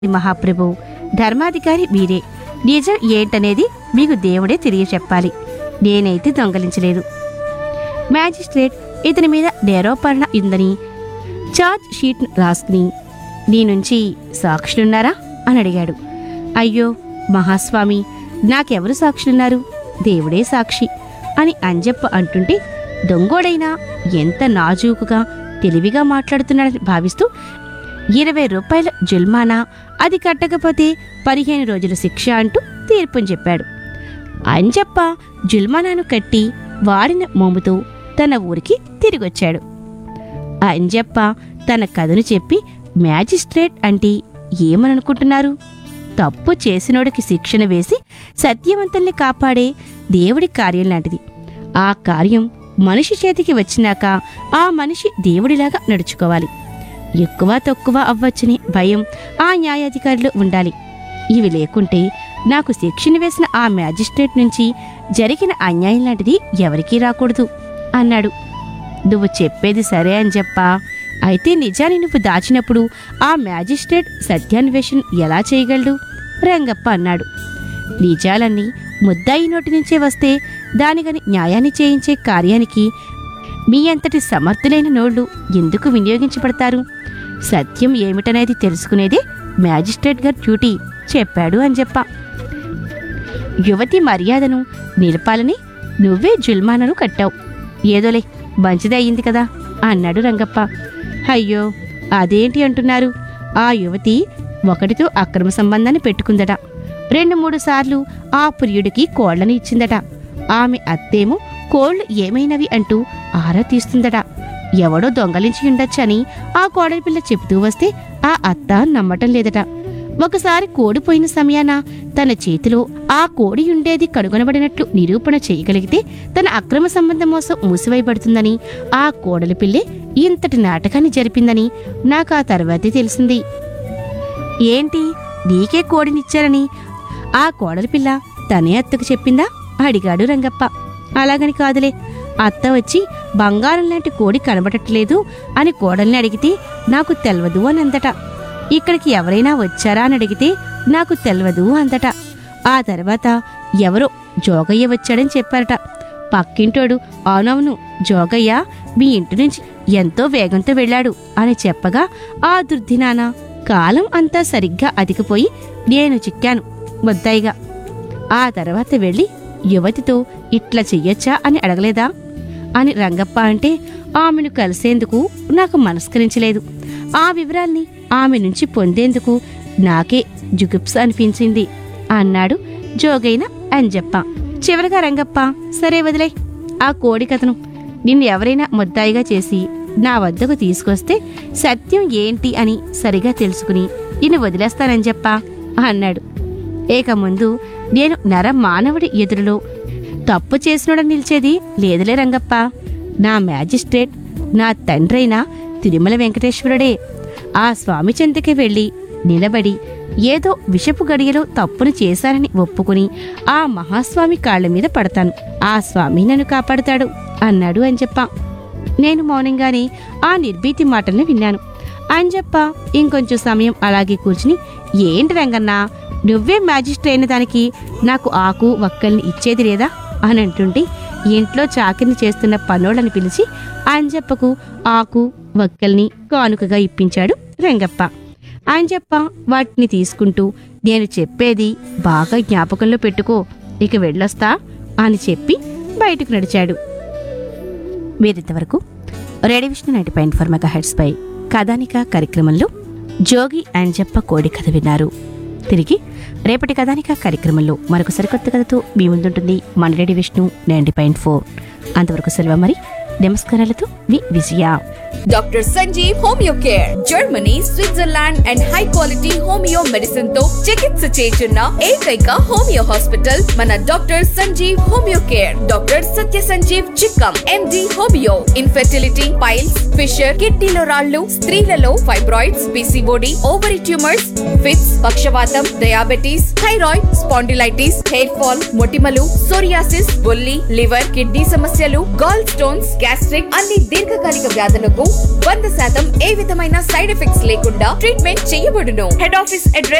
మహాప్రభు ధర్మాధికారి మీరే నిజం ఏంటనేది మీకు దేవుడే తెలియచెప్పాలి నేనైతే దొంగలించలేదు మ్యాజిస్ట్రేట్ ఇతని మీద నేరోపరణ ఉందని చార్జ్ షీట్ రాసుకుని నీ నుంచి సాక్షులున్నారా అని అడిగాడు అయ్యో మహాస్వామి నాకెవరు సాక్షులున్నారు దేవుడే సాక్షి అని అంజప్ప అంటుంటే దొంగోడైనా ఎంత నాజూకుగా తెలివిగా మాట్లాడుతున్నాడని భావిస్తూ ఇరవై రూపాయల జుల్మానా అది కట్టకపోతే పదిహేను రోజుల శిక్ష అంటూ తీర్పుని చెప్పాడు అంజప్ప జుల్మానాను కట్టి వాడిన మోముతో తన ఊరికి తిరిగొచ్చాడు అంజప్ప తన కథను చెప్పి మ్యాజిస్ట్రేట్ అంటే ఏమననుకుంటున్నారు తప్పు చేసినోడికి శిక్షణ వేసి సత్యవంతుల్ని కాపాడే దేవుడి కార్యం లాంటిది ఆ కార్యం మనిషి చేతికి వచ్చినాక ఆ మనిషి దేవుడిలాగా నడుచుకోవాలి ఎక్కువ తక్కువ అవ్వచ్చని భయం ఆ న్యాయాధికారిలో ఉండాలి ఇవి లేకుంటే నాకు శిక్షణ వేసిన ఆ మ్యాజిస్ట్రేట్ నుంచి జరిగిన అన్యాయం లాంటిది ఎవరికీ రాకూడదు అన్నాడు నువ్వు చెప్పేది సరే అని చెప్పా అయితే నిజాన్ని నువ్వు దాచినప్పుడు ఆ మ్యాజిస్ట్రేట్ సత్యాన్వేషణ ఎలా చేయగలడు రంగప్ప అన్నాడు నిజాలన్నీ ముద్దాయి నోటి నుంచే వస్తే దానిగని న్యాయాన్ని చేయించే కార్యానికి మీ అంతటి సమర్థులైన నోళ్లు ఎందుకు వినియోగించబడతారు సత్యం ఏమిటనేది తెలుసుకునేదే మ్యాజిస్ట్రేట్ గారి డ్యూటీ చెప్పాడు అని చెప్పా యువతి మర్యాదను నిలపాలని నువ్వే జుల్మానను కట్టావు ఏదోలే మంచిదే అయింది కదా అన్నాడు రంగప్ప అయ్యో అదేంటి అంటున్నారు ఆ యువతి ఒకటితో అక్రమ సంబంధాన్ని పెట్టుకుందట రెండు మూడు సార్లు ఆ ప్రియుడికి కోళ్లని ఇచ్చిందట ఆమె అత్తేమో కోళ్లు ఏమైనవి అంటూ ఆరా తీస్తుందట ఎవడో దొంగలించి ఉండొచ్చని ఆ కోడలి పిల్ల చెబుతూ వస్తే ఆ అత్త నమ్మటం లేదట ఒకసారి కోడి పోయిన సమయాన తన చేతిలో ఆ కోడి ఉండేది కనుగొనబడినట్లు నిరూపణ చేయగలిగితే తన అక్రమ సంబంధం మోసం మూసివేయబడుతుందని ఆ కోడలి పిల్లే ఇంతటి నాటకాన్ని జరిపిందని నాకు ఆ తర్వాతే తెలిసింది ఏంటి నీకే కోడినిచ్చారని ఆ కోడలి పిల్ల తనే అత్తకు చెప్పిందా అడిగాడు రంగప్ప అలాగని కాదులే అత్త వచ్చి బంగారం లాంటి కోడి కనబడట్లేదు అని కోడల్ని అడిగితే నాకు తెల్వదు అని అందట ఇక్కడికి ఎవరైనా వచ్చారా అని అడిగితే నాకు తెల్వదు అందట ఆ తర్వాత ఎవరో జోగయ్య వచ్చాడని చెప్పారట పక్కింటోడు అవునవును జోగయ్య మీ ఇంటి నుంచి ఎంతో వేగంతో వెళ్ళాడు అని చెప్పగా ఆ దుర్దినాన కాలం అంతా సరిగ్గా అతికిపోయి నేను చిక్కాను ముద్దాయిగా ఆ తర్వాత వెళ్ళి యువతితో ఇట్లా చెయ్యొచ్చా అని అడగలేదా అని రంగప్ప అంటే ఆమెను కలిసేందుకు నాకు మనస్కరించలేదు ఆ వివరాల్ని ఆమె నుంచి పొందేందుకు నాకే జుగుప్స అనిపించింది అన్నాడు జోగైన అంజప్ప చివరగా రంగప్ప సరే వదిలే ఆ కోడి కథను నిన్ను ఎవరైనా ముద్దాయిగా చేసి నా వద్దకు తీసుకొస్తే సత్యం ఏంటి అని సరిగా తెలుసుకుని నిన్ను వదిలేస్తానని చెప్పా అన్నాడు ఏక ముందు నేను నర మానవుడి ఎదురులో తప్పు చేసినోడని నిలిచేది లేదులే రంగప్ప నా మ్యాజిస్ట్రేట్ నా తండ్రైన తిరుమల వెంకటేశ్వరుడే ఆ స్వామి చెంతకి వెళ్ళి నిలబడి ఏదో విషపు గడియలో తప్పును చేశానని ఒప్పుకుని ఆ మహాస్వామి కాళ్ళ మీద పడతాను ఆ స్వామి నన్ను కాపాడుతాడు అన్నాడు అని చెప్పా నేను మౌనంగానే ఆ నిర్భీతి మాటల్ని విన్నాను అంజప్ప ఇంకొంచెం సమయం అలాగే కూర్చుని ఏంటి రంగన్నా నువ్వే మ్యాజిస్ట్రేట్ అయిన దానికి నాకు ఆకు వక్కల్ని ఇచ్చేది లేదా అని అంటుంటే ఇంట్లో చాకిరిని చేస్తున్న పనోళ్ళని పిలిచి అంజప్పకు ఆకు వక్కల్ని కానుకగా ఇప్పించాడు రంగప్ప అంజప్ప వాటిని తీసుకుంటూ నేను చెప్పేది బాగా జ్ఞాపకంలో పెట్టుకో ఇక వెళ్ళొస్తా అని చెప్పి బయటకు నడిచాడు మీరింతవరకు radio Vishnu ninety point four megahertz పై కథానిక కార్యక్రమంలో జోగి అంజప్ప కోడి కథ విన్నారు తిరిగి రేపటి కథానిక కార్యక్రమంలో మరొక సరికొత్త కథతో మీ ముందుంటుంది మన radio Vishnu ninety point four అంతవరకు సెలవు మరి నమస్కారాలతో మీ Vijaya doctor Sanjeev homeo care Germany Switzerland and high quality homeo medicine తో చికిత్స చేస్తున్న ఏకైక హోమియో హాస్పిటల్ మన doctor Sanjeev homeo care doctor Satya Sanjeev Chikkam MD homeo infertility piles fissure కిడ్నీలో రాళ్లు స్త్రీలలో fibroids PCOD ovary tumours fits పక్షవాతం diabetes thyroid spondylitis hair fall మొటిమలు సోరియాసిస్ బొల్లి లివర్ కిడ్నీ సమస్యలు గాల్ స్టోన్స్ గ్యాస్ట్రిక్ అన్ని దీర్ఘకాలిక వ్యాధులకు వంద శాతం ఏ విధమైన సైడ్ ఎఫెక్ట్స్ లేకుండా ట్రీట్మెంట్ చేయబడును హెడ్ ఆఫీస్ అడ్రస్